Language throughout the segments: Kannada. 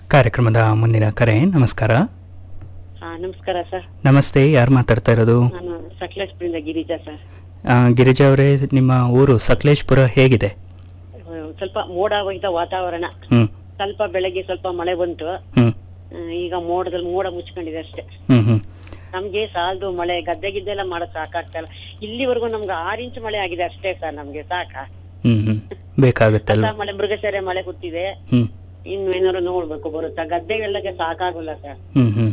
ಕಾರ್ಯಕ್ರಮದ ಮುಂದಿನ ಕರೆ ನಮಸ್ಕಾರ ಹಾ ನಮಸ್ಕಾರ ಸರ್ ನಮಸ್ತೆ ಯಾರು ಮಾತಾಡ್ತಾ ಇರೋದು ನಾನು ಸಕಲೇಶ್ಪುರದಿಂದ ಗಿರಿಜಾ ಸರ್ ಆ, ಗಿರಿಜಾ ಅವರೇ ನಿಮ್ಮ ಊರು ಸಕಲೇಶ್ಪುರ ಹೇಗಿದೆ ಅಹ್, ಸ್ವಲ್ಪ ಮೋಡ ಹೋಯ್ತ ವಾತಾವರಣ ಹ್ಮ್ ಸ್ವಲ್ಪ ಬೆಳಗ್ಗೆ ಸ್ವಲ್ಪ ಮಳೆ ಬಂತು ಹ್ಮ್ ಅಹ್, ಈಗ ಮೋಡದಲ್ಲಿ ಮೋಡ ಮುಚ್ಕೊಂಡಿದೆ ಅಷ್ಟೇ ಹ್ಮ್ ಹ್ಮ್ ನಮ್ಗೆ ಸಾಲದು ಮಳೆ ಗದ್ದೆ ಗಿದ್ದೆ ಎಲ್ಲ ಮಾಡೋದ್ ಸಾಕಾಗ್ತಾ ಇಲ್ಲ ಇಲ್ಲಿವರೆಗೂ ನಮ್ಗೆ ಆರ್ ಇಂಚ್ ಮಳೆ ಆಗಿದೆ ಅಷ್ಟೇ ಸರ್ ನಮ್ಗೆ ಸಾಕ ಹ್ಮ್ ಹ್ಮ್ ಬೇಕಾಗುತ್ತಲ್ವ ಮಳೆ ಮೃಗಸೆರೆ ಮಳೆ ಹುಟ್ಟಿದೆ ಹ್ಮ್ ಇನ್ನು ಏನಾದ್ರು ನೋಡ್ಬೇಕು ಬರುತ್ತಾ ಗದ್ದೆಗೆಲ್ಲಕ್ಕೆ ಸಾಕಾಗಲ್ಲ ಸರ್ ಹ್ಮ್ ಹ್ಮ್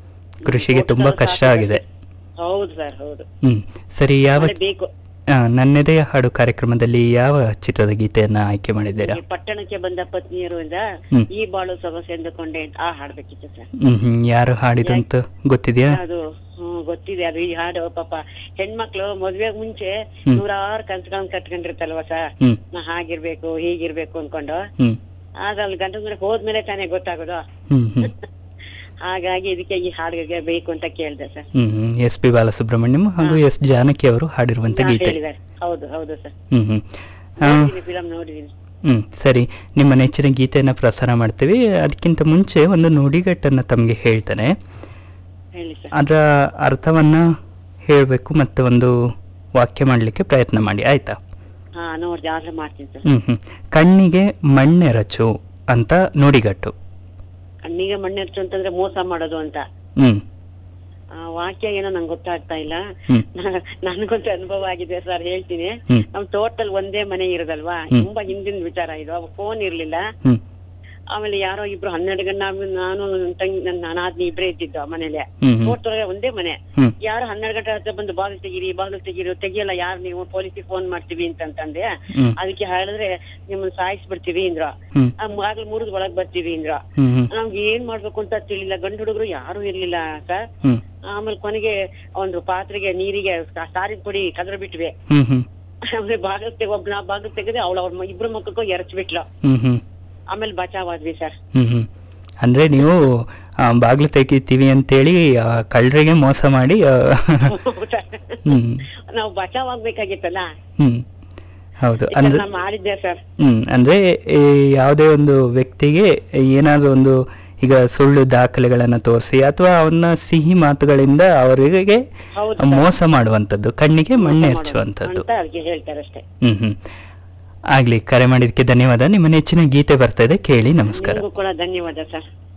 ಕೃಷಿಗೆ ತುಂಬಾ ಕಷ್ಟ ಆಗಿದೆ ಹೌದು ಸರ್ ಹೌದು ಹ್ಮ್ ಸರಿ ಯಾವ ಮಳೆ ಬೇಕು ಆ, ನನ್ನೆದೆಯ ಹಾಡು ಕಾರ್ಯಕ್ರಮದಲ್ಲಿ ಯಾವ ಚಿತ್ರದ ಗೀತೆಯನ್ನ ಆಯ್ಕೆ ಮಾಡಿದ್ದೀರಾ ಈ ಪಟ್ಟಣಕ್ಕೆ ಬಂದ ಪತ್ನಿಯರು ಇಂದ ಹ್ಮ್. ಈ ಬಾಳು ಸೊಗಸು ಎಂದುಕೊಂಡೆ ಅಂತ ಆ ಹಾಡ್ಬೇಕಿತ್ತು ಸರ್ ಹ್ಮ್ ಹ್ಮ್ ಯಾರು ಹಾಡಿದಂತ ಗೊತ್ತಿದ್ಯಾ ಅದು ಹ್ಮ್, ಗೊತ್ತಿದೆ ಅದು ಈ ಹಾಡು ಪಾಪ ಹೆಣ್ಮಕ್ಳು ಮದ್ವೆಗ್ ಮುಂಚೆ ಹ್ಮ್. ನೂರಾರು ಕನ್ಸುಗಳನ್ನ ಕಟ್ಕೊಂಡಿರ್ತಾರಲ್ವ ಸರ್ ಹ್ಮ್ ನಾ ಹಾಗಿರ್ಬೇಕು ಹೀಗಿರ್ಬೇಕು ಅನ್ಕೊಂಡು ಹ್ಮ್ ಆಗ ಅಲ್ಲಿ ಗಂಡ ಮನೆ ಹೋದ್ಮೇಲೆ ತಾನೇ ಗೊತ್ತಾಗೋದು ಹ್ಮ್ ಹ್ಮ್ ಹಾಗಾಗಿ ಇದಕ್ಕೆ ಈ ಹಾಡಿಗೆ ಬೇಕು ಅಂತ ಕೇಳ್ದೆ ಸರ್ ಹ್ಮ್ ಹ್ಮ್ ಎಸ್ ಪಿ ಬಾಲಸುಬ್ರಹ್ಮಣ್ಯಂ ಹಾಗೂ ಎಸ್ ಜಾನಕಿ ಅವರು ಹಾಡಿರುವಂತ ಗೀತೆ ಹೇಳಿದ್ದಾರೆ ಹೌದು ಹೌದು ಸರ್ ಹ್ಮ್ ಹ್ಮ್ ಆ, ನೋಡಿದೀನಿ ಫಿಲಂ ನೋಡಿದೀನಿ ಹ್ಮ್ ಸರಿ ನಿಮ್ಮ ನೆಚ್ಚಿನ ಗೀತೆಯನ್ನ ಪ್ರಸಾರ ಮಾಡ್ತೀವಿ ಅದಕ್ಕಿಂತ ಮುಂಚೆ ಒಂದು ನುಡಿಗಟ್ಟನ್ನ ತಮಗೆ ಹೇಳ್ತಾನೆ ಹೇಳಿ ಸರ್ ಅದರ ಅರ್ಥವನ್ನ ಹೇಳಬೇಕು ಮತ್ತೆ ಒಂದು ವಾಕ್ಯ ಮಾಡಲಿಕ್ಕೆ ಪ್ರಯತ್ನ ಮಾಡಿ ಆಯ್ತಾ ಹಾ ನೋಡಿ ಆದ್ರೆ ಮಾಡ್ತೀನಿ ಸರ್ ಹ್ಮ್ ಹ್ಮ್ ಕಣ್ಣಿಗೆ ಮಣ್ಣೆರಚು ಅಂತ ನುಡಿಗಟ್ಟು ಕಣ್ಣಿಗೆ ಮಣ್ಣೆರ್ಚು ಅಂತಂದ್ರೆ ಮೋಸ ಮಾಡೋದು ಅಂತ ಹ್ಮ್ ಆ ವಾಕ್ಯ ಏನೋ ನಂಗೆ ಗೊತ್ತಾಗ್ತಾ ಇಲ್ಲ ಹ್ಮ್ ನ- ನನ್ಗಂತೂ ಅನುಭವ ಆಗಿದೆ ಸರ್ ಹೇಳ್ತೀನಿ ಹ್ಮ್ ನಮ್ ತೋಟದಲ್ಲಿ ಒಂದೇ ಮನೆ ಇರೋದಲ್ವಾ ಹ್ಮ್. ತುಂಬಾ ಹಿಂದಿನ ವಿಚಾರ ಇದು ಅವಾಗ ಫೋನ್ ಇರ್ಲಿಲ್ಲ ಹ್ಮ್ ಆಮೇಲೆ ಯಾರೋ ಇಬ್ರು ಹನ್ನೆರಡು ಗಂಟೆ ನಾವು ನಾನು ನನ್ ತಂಗಿ ನನ್ನ ನಾದ್ನಿ ಇಬ್ರೇ ಇದ್ದಿದ್ದು ಆ ಮನೇಲೆ ಹ್ಮ್ ಹ್ಮ್ ತೋಟದೊಳಗೆ ಒಂದೇ ಮನೆ ಹ್ಮ್ ಯಾರು ಹನ್ನೆರಡು ಗಂಟೆ ಹತ್ರ ಬಂದು ಬಾಗಿಲು ತೆಗೀರಿ ಬಾಗಿಲು ತೆಗೀರಿ ತೆಗಿಯಲ್ಲ ಯಾರು ನೀವು ಪೊಲೀಸಿಗೆ ಫೋನ್ ಮಾಡ್ತೀವಿ ಅಂತಂತಂದೆ ಹ್ಮ್ ಅದಕ್ಕೆ ಹೇಳಿದ್ರೆ ನಿಮ್ಮನ್ನ ಸಾಯಿಸ್ಬಿಡ್ತೀವಿ ಅಂದ್ರ ಹ್ಮ್ ಆ ಬಾಗಿಲು ಮುರಿದ್ ಒಳಗ್ ಬರ್ತೀವಿ ಅಂದ್ರ ಹ್ಮ್ ಹ್ಮ್ ನಮ್ಗೆ ಏನ್ ಮಾಡ್ಬೇಕು ಅಂತ ತಿಳಿಲ್ಲ ಗಂಡು ಹುಡುಗರು ಯಾರು ಇರ್ಲಿಲ್ಲ ಸರ್ ಹ್ಮ್ ಆಮೇಲೆ ಕೊನೆಗೆ ಒಂದು ಪಾತ್ರೆಗೆ ನೀರಿಗೆ ಸಾರಿನ ಪುಡಿ ಕದ್ರ ಬಿಟ್ವಿ ಹ್ಮ್ ಹ್ಮ್ ಆಮೇಲೆ ಬಾಗಿಲು ತೆಗ ಒಬ್ನ ಬಾಗಿಲು ತೆಗೆದ್ರೆ ಅವಳ ಅವ್ರ ಇಬ್ರು ಮಕ್ಕಕ್ಕೂ ಎರಚ್ ಬಿಟ್ಲು ಹ್ಮ್ ಹ್ಮ್ ಆಮೇಲೆ ಬಚಾವಾದ್ವಿ ಸರ್ ಹ್ಮ್ ಹ್ಮ್ ಅಂದ್ರೆ ನೀವು ಆ, ಬಾಗ್ಲು ತೆಗಿತೀವಿ ಅಂತೇಳಿ ಆ, ಕಳ್ಳರಿಗೆ ಮೋಸ ಮಾಡಿ ಆ, ಹ್ಮ್ ನಾವು ಬಚಾವ್ ಆಗ್ಬೇಕಾಗಿತ್ತಲ್ಲ ಹ್ಮ್ ಹೌದು ಈ ತರ ಅಂದ್ರೆ ನಾ ಮಾಡಿದ್ದೆ ಸರ್ ಹ್ಮ್ ಅಂದ್ರೆ ಈ ಯಾವುದೇ ಒಂದು ವ್ಯಕ್ತಿಗೆ ಏನಾದ್ರೂ ಒಂದು ಈಗ ಸುಳ್ಳು ದಾಖಲೆಗಳನ್ನ ತೋರಿಸಿ ಅಥವಾ ಅವನ್ನ ಸಿಹಿ ಮಾತುಗಳಿಂದ ಅವರಿಗೆ ಹೌದು ಸರ್. ಮೋಸ ಮಾಡುವಂತದ್ದು ಕಣ್ಣಿಗೆ ಮಣ್ಣು ಮೋಸ ಎರಚುವಂತದ್ದು ಅಂತ ಅದಕ್ಕೆ ಹೇಳ್ತಾರೆ ಅಷ್ಟೇ ಹ್ಮ್ ಹ್ಮ್ ಆಗ್ಲಿ ಕರೆ ಮಾಡಿದಕ್ಕೆ ಧನ್ಯವಾದ ನಿಮ್ಮ ನೆಚ್ಚಿನ ಗೀತೆ ಬರ್ತಾ ಇದೆ ಕೇಳಿ ನಮಸ್ಕಾರ ನಿಮಗೂ ಕೂಡ ಧನ್ಯವಾದ ಸರ್